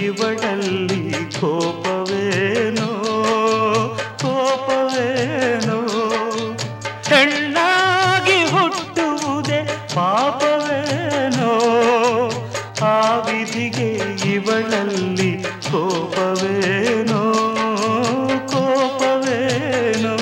ಇವಳಲ್ಲಿ ಕೋಪವೇನೋ ಕೋಪವೇನೋ ಹೆಣ್ಣಾಗಿ ಹುಟ್ಟುವುದೇ ಪಾಪವೇನೋ ಆ ವಿಧಿಗೆ ಇವಳಲ್ಲಿ ಕೋಪವೇನೋ ಕೋಪವೇನೋ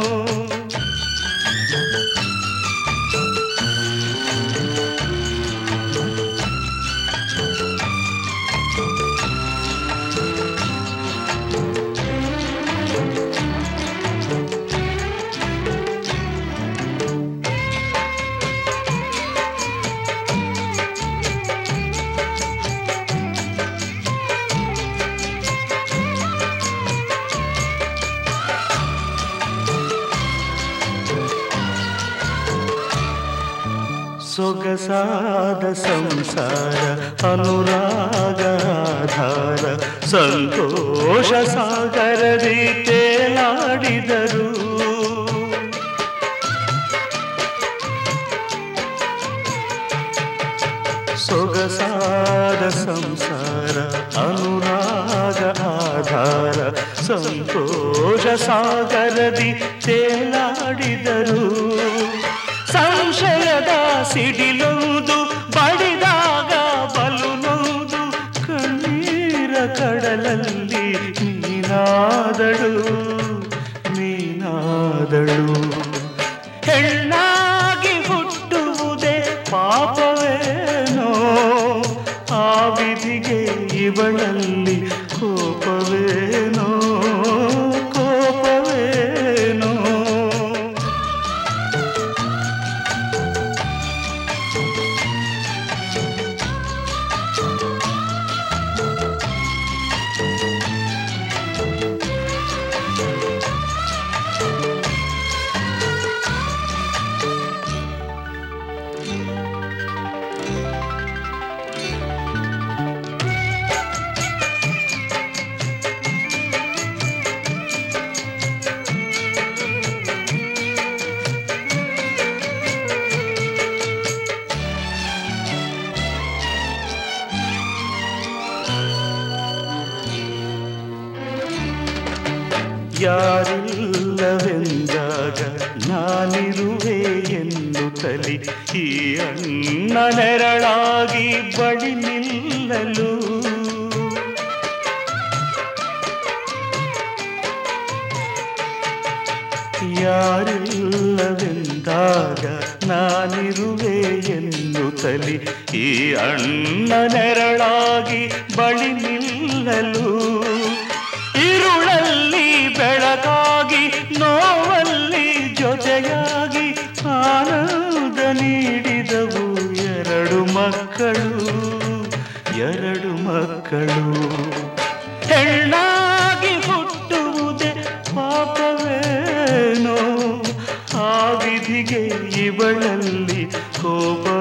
ಸೊಗಸಾದ ಸಂಸಾರ ಅನುರಾಗಾಧಾರ ಸಂತೋಷ ಸಾಗರದಿ ತೇಲಾಡಿದರು ಸೊಗಸಾದ ಸಂಸಾರ ಅನುರಾಗ ಆಧಾರ ಸಂತೋಷ ಸಾಗರದಿ ತೇಲಾಡಿದರು ಸಂಶಯದ ಸಿಡಿಲುವುದು ಬಡಿದಾಗ ಬಲು ನೊಂದು ಕಣ್ಣೀರ ಕಡಲಲ್ಲಿ ನೀನಾದಳು ನೀನಾದಳು ಹೆಣ್ಣಾಗಿ ಹುಟ್ಟುವುದೇ ಪಾಪವೇನೋ ಆ ವಿಧಿಗೆ ಇವಳಲ್ಲಿ ಕೋಪವೇನೋ ಕೋಪವೇನೋ ಯಾರಿಲ್ಲವೆಂದಾಗ ನಾನಿರುವೆ ಎನ್ನುತ್ತಲಿ ಈ ಅಣ್ಣ ನೆರಳಾಗಿ ಬಳಿ ನಿಲ್ಲಲು ಯಾರಿಲ್ಲವೆಂದಾಗ ನಾನಿರುವೆ ಎನ್ನುತ್ತಲಿ ಈ ಅಣ್ಣ ನೆರಳಾಗಿ ಬಳಿ ನಿಲ್ಲಲು ഇരുളಲ್ಲಿ ಬೆಳಕಾಗಿ ನೋವಲ್ಲಿ ಜೊತೆಯಾಗಿ ಆನಂದ ನೀಡಿದವು ಎರಡು ಮಕ್ಕಳು ಎರಡು ಮಕ್ಕಳು ಹೆಣ್ಣಾಗಿ ಹುಟ್ಟುವುದೇ ಪಾಪವೇನೋ ಆ ವಿಧಿಗೆ ಇವಳಲ್ಲಿ ಕೋಪ